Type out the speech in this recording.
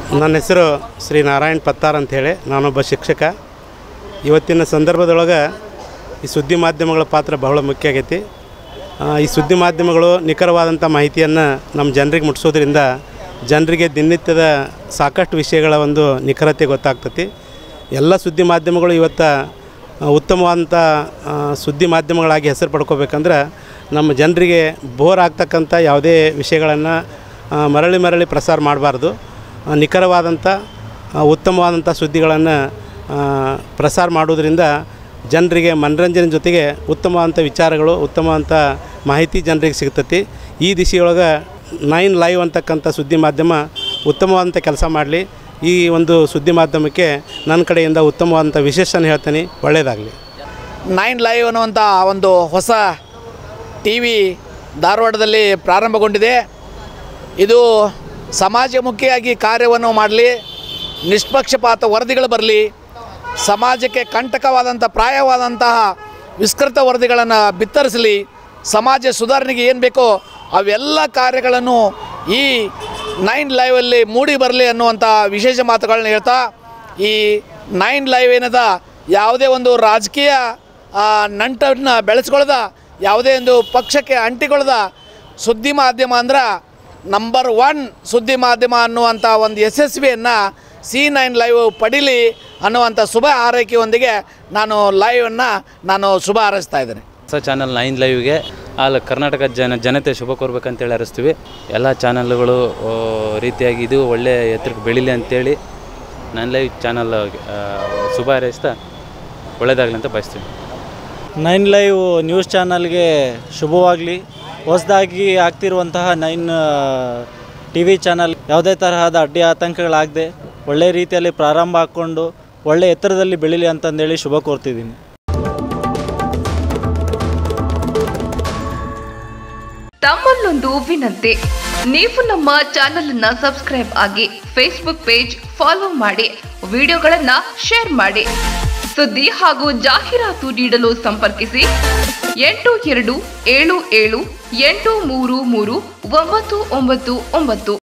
ನನ್ನ ಹೆಸರು ಶ್ರೀ ನಾರಾಯಣ್ ಪತ್ತಾರ್ ಅಂಥೇಳಿ ನಾನೊಬ್ಬ ಶಿಕ್ಷಕ ಇವತ್ತಿನ ಸಂದರ್ಭದೊಳಗೆ ಈ ಸುದ್ದಿ ಮಾಧ್ಯಮಗಳ ಪಾತ್ರ ಬಹಳ ಮುಖ್ಯ ಆಗೈತಿ ಆ, ಈ ಸುದ್ದಿ ಮಾಧ್ಯಮಗಳು ನಿಖರವಾದಂಥ ಮಾಹಿತಿಯನ್ನು ನಮ್ಮ ಜನರಿಗೆ ಮುಟ್ಟಿಸೋದ್ರಿಂದ ಜನರಿಗೆ ದಿನನಿತ್ಯದ ಸಾಕಷ್ಟು ವಿಷಯಗಳ ಒಂದು ನಿಖರತೆ ಗೊತ್ತಾಗ್ತತಿ ಎಲ್ಲ ಸುದ್ದಿ ಮಾಧ್ಯಮಗಳು ಇವತ್ತು ಆ, ಉತ್ತಮವಾದಂಥ ಆ, ಸುದ್ದಿ ಮಾಧ್ಯಮಗಳಾಗಿ ಹೆಸರು ಪಡ್ಕೋಬೇಕಂದ್ರೆ ನಮ್ಮ ಜನರಿಗೆ ಬೋರ್ ಆಗ್ತಕ್ಕಂಥ ಯಾವುದೇ ವಿಷಯಗಳನ್ನು ಮರಳಿ ಮರಳಿ ಪ್ರಸಾರ ಮಾಡಬಾರ್ದು ಆ, ನಿಖರವಾದಂಥ ಆ, ಉತ್ತಮವಾದಂಥ ಸುದ್ದಿಗಳನ್ನು ಪ್ರಸಾರ ಮಾಡೋದ್ರಿಂದ ಜನರಿಗೆ ಮನರಂಜನೆ ಜೊತೆಗೆ ಉತ್ತಮವಾದಂಥ ವಿಚಾರಗಳು ಉತ್ತಮವಾದಂಥ ಮಾಹಿತಿ ಜನರಿಗೆ ಸಿಗ್ತತಿ ಈ ದಿಶೆಯೊಳಗೆ ನೈನ್ ಲೈವ್ ಅಂತಕ್ಕಂಥ ಸುದ್ದಿ ಮಾಧ್ಯಮ ಉತ್ತಮವಾದಂಥ ಕೆಲಸ ಮಾಡಲಿ ಈ ಒಂದು ಸುದ್ದಿ ಮಾಧ್ಯಮಕ್ಕೆ ನನ್ನ ಕಡೆಯಿಂದ ಉತ್ತಮವಾದಂಥ ವಿಶೇಷನ ಹೇಳ್ತೀನಿ ಒಳ್ಳೆಯದಾಗಲಿ ನೈನ್ ಲೈವ್ ಅನ್ನುವಂಥ ಒಂದು ಹೊಸ ಟಿ ವಿ ಧಾರವಾಡದಲ್ಲಿ ಪ್ರಾರಂಭಗೊಂಡಿದೆ ಇದು ಸಮಾಜಮುಖಿಯಾಗಿ ಕಾರ್ಯವನ್ನು ಮಾಡಲಿ ನಿಷ್ಪಕ್ಷಪಾತ ವರದಿಗಳು ಬರಲಿ ಸಮಾಜಕ್ಕೆ ಕಂಟಕವಾದಂಥ ಪ್ರಾಯವಾದಂತಹ ವಿಸ್ತೃತ ವರದಿಗಳನ್ನು ಬಿತ್ತರಿಸಲಿ ಸಮಾಜ ಸುಧಾರಣೆಗೆ ಏನು ಬೇಕೋ ಅವೆಲ್ಲ ಕಾರ್ಯಗಳನ್ನು ಈ ನೈನ್ ಲೈವಲ್ಲಿ ಮೂಡಿ ಬರಲಿ ಅನ್ನುವಂಥ ವಿಶೇಷ ಮಾತುಗಳನ್ನ ಹೇಳ್ತಾ ಈ ನೈನ್ ಲೈವ್ ಏನದ ಯಾವುದೇ ಒಂದು ರಾಜಕೀಯ ಆ, ನಂಟನ್ನು ಬೆಳೆಸ್ಕೊಳ್ದ ಯಾವುದೇ ಒಂದು ಪಕ್ಷಕ್ಕೆ ಅಂಟಿಕೊಳ್ಳದ ಸುದ್ದಿ ಮಾಧ್ಯಮ ಅಂದ್ರೆ ನಂಬರ್ ಒನ್ ಸುದ್ದಿ ಮಾಧ್ಯಮ ಅನ್ನುವಂಥ ಒಂದು ಯಶಸ್ವಿಯನ್ನು ಸಿ ನೈನ್ ಲೈವ್ ಪಡೀಲಿ ಅನ್ನುವಂಥ ಶುಭ ಹಾರೈಕೆಯೊಂದಿಗೆ ನಾನು ಲೈವನ್ನು ನಾನು ಶುಭ ಹಾರೈಸ್ತಾ ಇದ್ದೇನೆ ಹೊಸ ಚಾನಲ್ ನೈನ್ ಲೈವ್ಗೆ ಅಲ್ಲಿ ಕರ್ನಾಟಕ ಜನ ಜನತೆ ಶುಭ ಕೋರ್ಬೇಕಂತೇಳಿ ಹರಿಸ್ತೀವಿ ಎಲ್ಲ ಚಾನಲ್ಗಳು ಆ, ರೀತಿಯಾಗಿ ಇದು ಒಳ್ಳೆ ಎತ್ತರಕ್ಕೆ ಬೆಳೀಲಿ ಅಂತೇಳಿ ನೈನ್ ಲೈವ್ ಚಾನಲ್ ಶುಭ ಹಾರೈಸ್ತಾ ಒಳ್ಳೇದಾಗಲಿ ಅಂತ ಬಯಸ್ತೀವಿ ನೈನ್ ಲೈವ್ ನ್ಯೂಸ್ ಚಾನಲ್ಗೆ ಶುಭವಾಗಲಿ ಹೊಸದಾಗಿ ಆಗ್ತಿರುವಂತಹ ನೈನ್ ಟಿ ವಿ ಚಾನಲ್ ಯಾವುದೇ ತರಹದ ಅಡ್ಡಿ ಆತಂಕಗಳಾಗದೆ ಒಳ್ಳೆ ರೀತಿಯಲ್ಲಿ ಪ್ರಾರಂಭ ಹಾಕ್ಕೊಂಡು ಒಳ್ಳೆ ಎತ್ತರದಲ್ಲಿ ಬೆಳೀಲಿ ಅಂತಂದೇಳಿ ಶುಭ ಕೋರ್ತಿದ್ದೀನಿ ತಮ್ಮಲ್ಲೊಂದು ವಿನಂತಿ ನೀವು ನಮ್ಮ ಚಾನೆಲ್ ಅನ್ನ ಸಬ್ಸ್ಕ್ರೈಬ್ ಆಗಿ ಫೇಸ್ಬುಕ್ ಪೇಜ್ ಫಾಲೋ ಮಾಡಿ ವಿಡಿಯೋಗಳನ್ನ ಶೇರ್ ಮಾಡಿ ಸುದ್ದಿ ಹಾಗೂ ಜಾಹೀರಾತು ನೀಡಲು ಸಂಪರ್ಕಿಸಿ ಎಂಟು ಎರಡು ಏಳು ಏಳು ಎಂಟು ಮೂರು ಮೂರು ಒಂಬತ್ತು ಒಂಬತ್ತು ಒಂಬತ್ತು